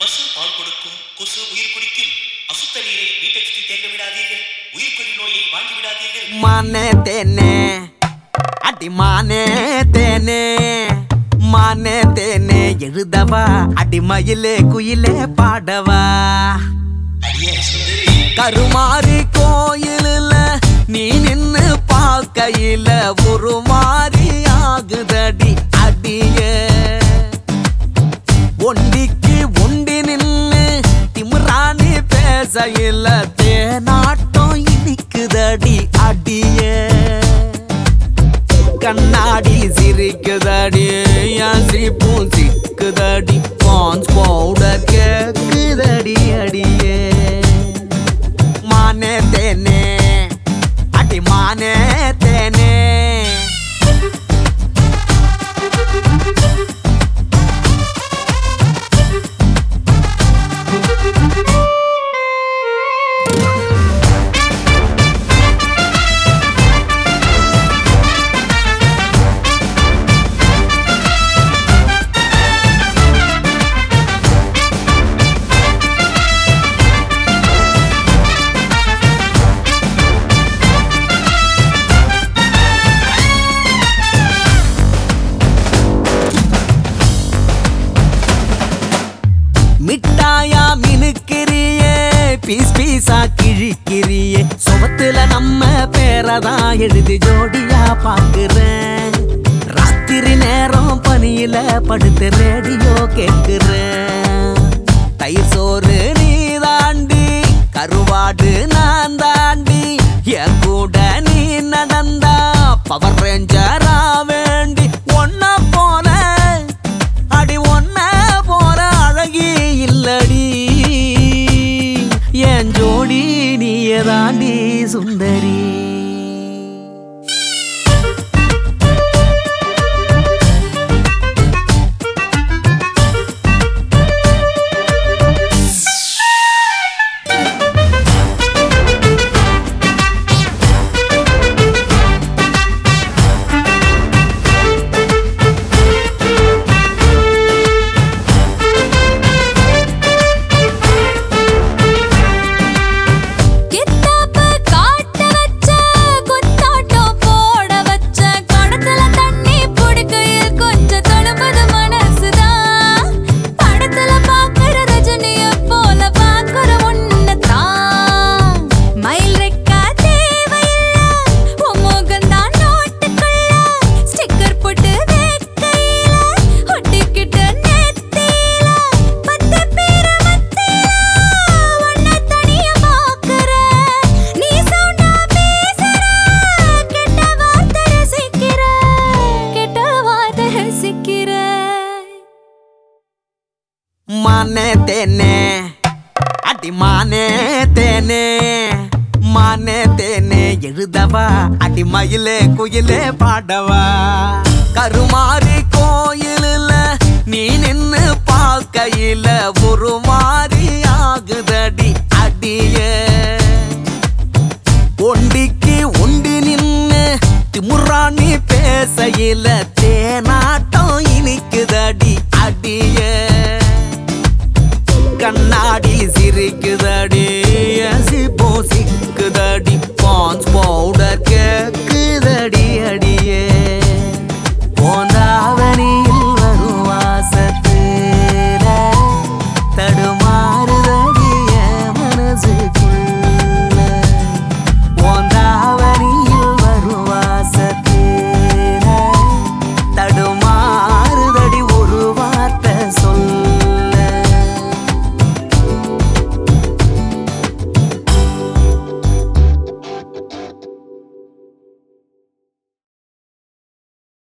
பசு பால் கொடுக்கும் கொசு உயிர் குடிக்கும் அசுத்த நீரை வீட்டை சுற்றி தேங்க விடாதீர்கள் உயிர்கொல்லி நோயை வாங்கி விடாதீர்கள் மானே தேனே அடி மானே தேனே மானே தேனே எழுதவா அடிமயிலே குயிலே பாடவா அடியே சுந்தரி கருமாரி கோயிலில் நீ நின்னு பார்க்கையில ஒரு மாறி ஆகுதடி அடியே ஒண்டிக்கு ஒண்டி நின்னு திமிராணி பேசையில தேனாட்டம் இனிக்குதடி அடியே கண்ணாடி சிரிக்குதடி என் சிரிப்பும் சிக்குதடி பான்ஸ் பவுடர் கேக்குதடி அடியே மானே தேனே அடி மானே தேனே மிட்டாயா மினுக்கிறியே பீஸ் பீஸா கிழிக்கிறியே சுபத்துல நம்ம பேரதான் எழுதி ஜோடியா பாக்குறேன் ராத்திரி நேரம் பனியில படுத்து ரேடியோ கேக்குறேன் தயிர் சோறு நீ தாண்டி கருவாடு நான் தாண்டி என் கூட நீ நடந்தா பவர் ரேஞ்சரா வேண்டி ஒன்ன போல அடி ஒன்ன போற அழகி இல்லடி என் ஜோடி நீயே தாண்டி சுந்தரி கித்தாப்பு காட்ட வச்ச குத்தாட்டம் போட வச்ச குடத்துல தண்ணி புடிக்கையில் கொஞ்சம் தழும்புது மனசுதான் படத்துல பாக்குற ரஜினிய போல பாக்குற உன்னதான் மயில் ரெக்கா தேவையில்ல உன் முகம்தான் நோட்டுக்குள்ள ஸ்டிக்கர் போட்டு வைக்கையில ஒட்டிக்கிட்டு நெத்தியில பத்து பேரை மத்தியில உன்னை தனியா பார்க்கிறேன். நீ sound ஆ பேசுற, கெட்ட வார்த்தை ரசிக்கிற, கெட்ட வார்த்தை ரசிக்கிற. மானே தேனே அடி மானே தேனே மானே தேனே எழுதவா அடி மயிலே குயிலே பாடவா கருமாரி கோயிலில் நீ நின்னு பார்க்கையில ஒரு மாறி ஆகுதடி அடியே ஒண்டிக்கு ஒண்டி நின்னு திமுறாணி பேசையில தேனாட்டம் இனிக்குதடி அடியே கண்ணாடி சிரிக்குதடி சிப்போ சிக்குதடி பான்ஸ் பவுடர்